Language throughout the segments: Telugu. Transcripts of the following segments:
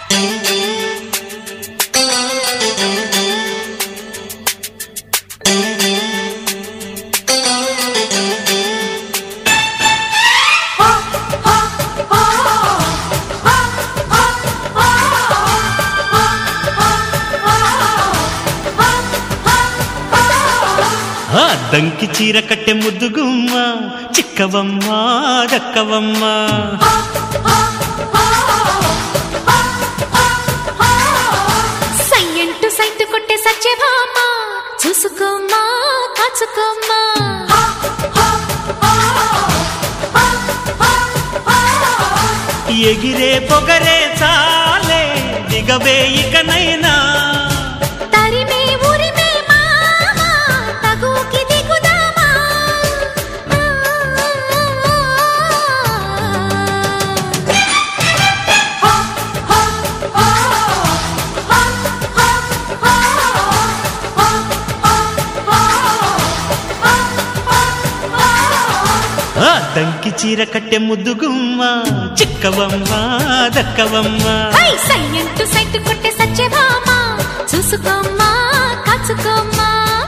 ఆ దంకి చీర కట్టె ముద్దుగుమ్మ చిక్కవమ్మ దక్కవమ్మ సయ్యంటు సైటు కొట్టే సత్యభామ చూసుకోమ్మా కాచుకోమ్మా ఎగిరే పొగరే చాలే దిగవే ఇకనైనా తరిమే ఉరిమే మామ తగుకి దిగుదామా ఆ దంకి చీర కట్టె ముద్దుగుమ్మ చిక్కవమ్మ దక్కవమ్మ హై సయ్యంటు సైటు కొట్టే సత్యభామ చూసుకోమ్మా కాచుకోమ్మా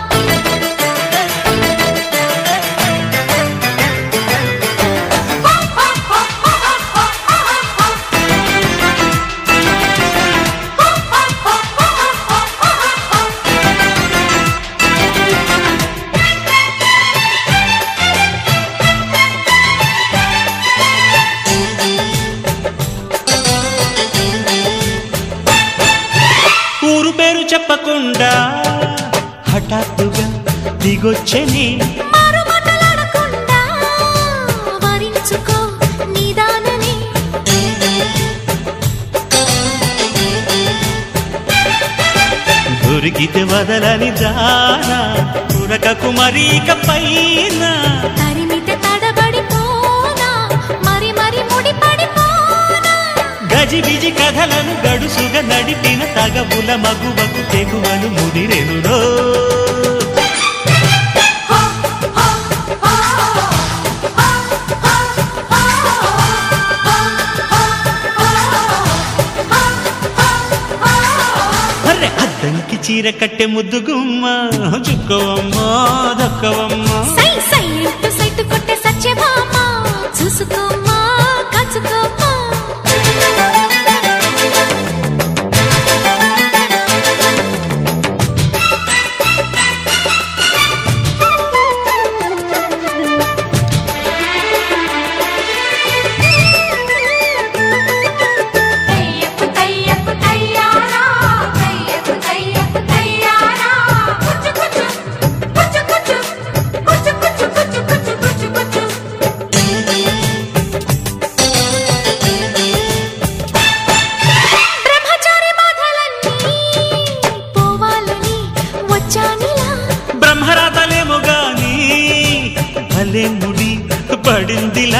ఊరు పేరు చెప్పకుండా హఠాత్తుగా దిగొచ్చని మారు మాటలాడకుండా వరించుకో నిదానని దొరికితే వదలని దానా ఉరకకు మరీక పైన తరిమితే తడబడిపోనా మరి మరి ముడిపడిపోనా గజిబిజి కథలను గడుసుగా నడిపిన తగబుల మగువకు తెగువను ముదిరెనురో అరే అద్దంకి చీర కట్టె ముద్దుగుమ్మ చుక్కవమ్మ దక్కవమ్మ సై సై అంటూ సైటు కొట్టే సత్యభామ చూసుకోమ్మా కాచుకోమ్మా తయ్యపు తయ్యపు తయ్యారా తయ్యపు తయ్యపు తయ్యారా కుచు కుచు కుచు కుచు కుచు కుచు కుచు కుచు కుచు కుచు బ్రహ్మచారి బాధలన్నీ పోవాలని వచ్చానిలా బ్రహ్మరాతలేమో గాని భలే ముడి పడిందిలా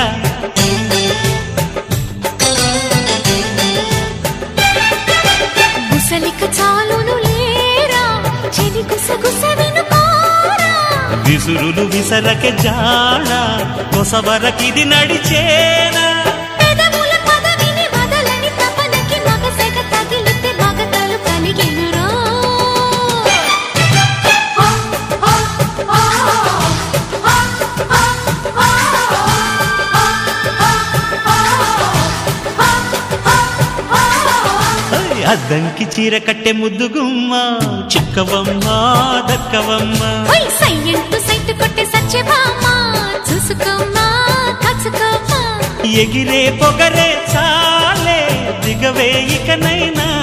ముసలిక చాలును లేరా చెలి గుసగుస వినుకోరా విసురులు విసరకే జాడ కొసవరకిది నడిచేనా పెదవుల పదవిని వదలని తపనకి మగసెగ తగిలితే మగతలు కలిగెనురో ఐ, అద్దంకి చీర కట్టె ముద్దుగుమ్మ చిక్కవమ్మ దక్కవమ్మ వై సయ్యంటూ సైటు కొట్టే సత్యభామ చూసుకోమ్మా కాచుకోమ్మా ఎగిరే పొగరే చాలే దిగవే ఇకనైనా